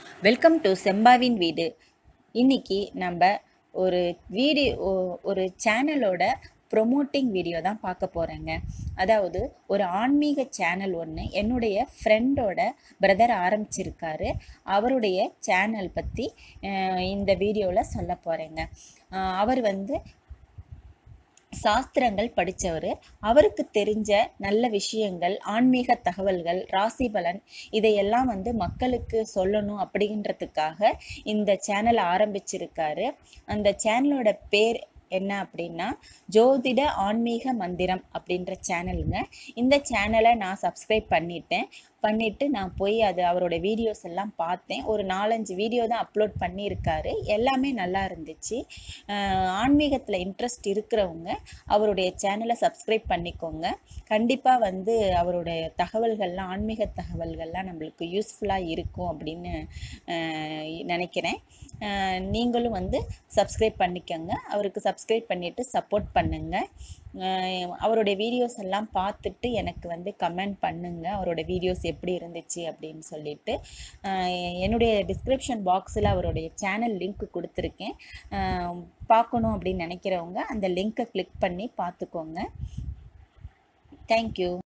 welcome to செம்பாவின் வீடு இன்னைக்கு நம்ம ஒரு வீடியோ ஒரு சேனலோட ப்ரொமோட்டிங் வீடியோ தான் பார்க்க போகிறேங்க அதாவது ஒரு ஆன்மீக சேனல் ஒன்று என்னுடைய ஃப்ரெண்டோட பிரதர் ஆரம்பிச்சிருக்காரு அவருடைய சேனல் பற்றி இந்த வீடியோவில் சொல்ல போகிறேங்க அவர் வந்து சாஸ்திரங்கள் படித்தவர் அவருக்கு தெரிஞ்ச நல்ல விஷயங்கள் ஆன்மீக தகவல்கள் ராசி பலன் இதையெல்லாம் வந்து மக்களுக்கு சொல்லணும் அப்படின்றதுக்காக இந்த சேனலை ஆரம்பிச்சிருக்காரு அந்த சேனலோட பேர் என்ன அப்படின்னா ஜோதிட ஆன்மீக மந்திரம் அப்படின்ற சேனலுங்க இந்த சேனலை நான் சப்ஸ்கிரைப் பண்ணிட்டேன் பண்ணிவிட்டு நான் போய் அது அவரோட வீடியோஸ் எல்லாம் பார்த்தேன் ஒரு நாலஞ்சு வீடியோ தான் அப்லோட் பண்ணியிருக்காரு எல்லாமே நல்லா இருந்துச்சு ஆன்மீகத்தில் இன்ட்ரெஸ்ட் இருக்கிறவங்க அவருடைய சேனலை சப்ஸ்கிரைப் பண்ணிக்கோங்க கண்டிப்பாக வந்து அவருடைய தகவல்கள்லாம் ஆன்மீக தகவல்கள்லாம் நம்மளுக்கு யூஸ்ஃபுல்லாக இருக்கும் அப்படின்னு நினைக்கிறேன் நீங்களும் வந்து சப்ஸ்கிரைப் பண்ணிக்கோங்க அவருக்கு சப்ஸ்கிரைப் பண்ணிவிட்டு சப்போர்ட் பண்ணுங்கள் அவருடைய வீடியோஸ் எல்லாம் பார்த்துட்டு எனக்கு வந்து கமெண்ட் பண்ணுங்கள் அவரோட வீடியோஸ் எப்படி இருந்துச்சு அப்படின்னு சொல்லிட்டு என்னுடைய டிஸ்கிரிப்ஷன் பாக்ஸில் அவருடைய சேனல் லிங்க் கொடுத்துருக்கேன் பார்க்கணும் அப்படின்னு நினைக்கிறவங்க அந்த லிங்க்கை கிளிக் பண்ணி பார்த்துக்கோங்க தேங்க்யூ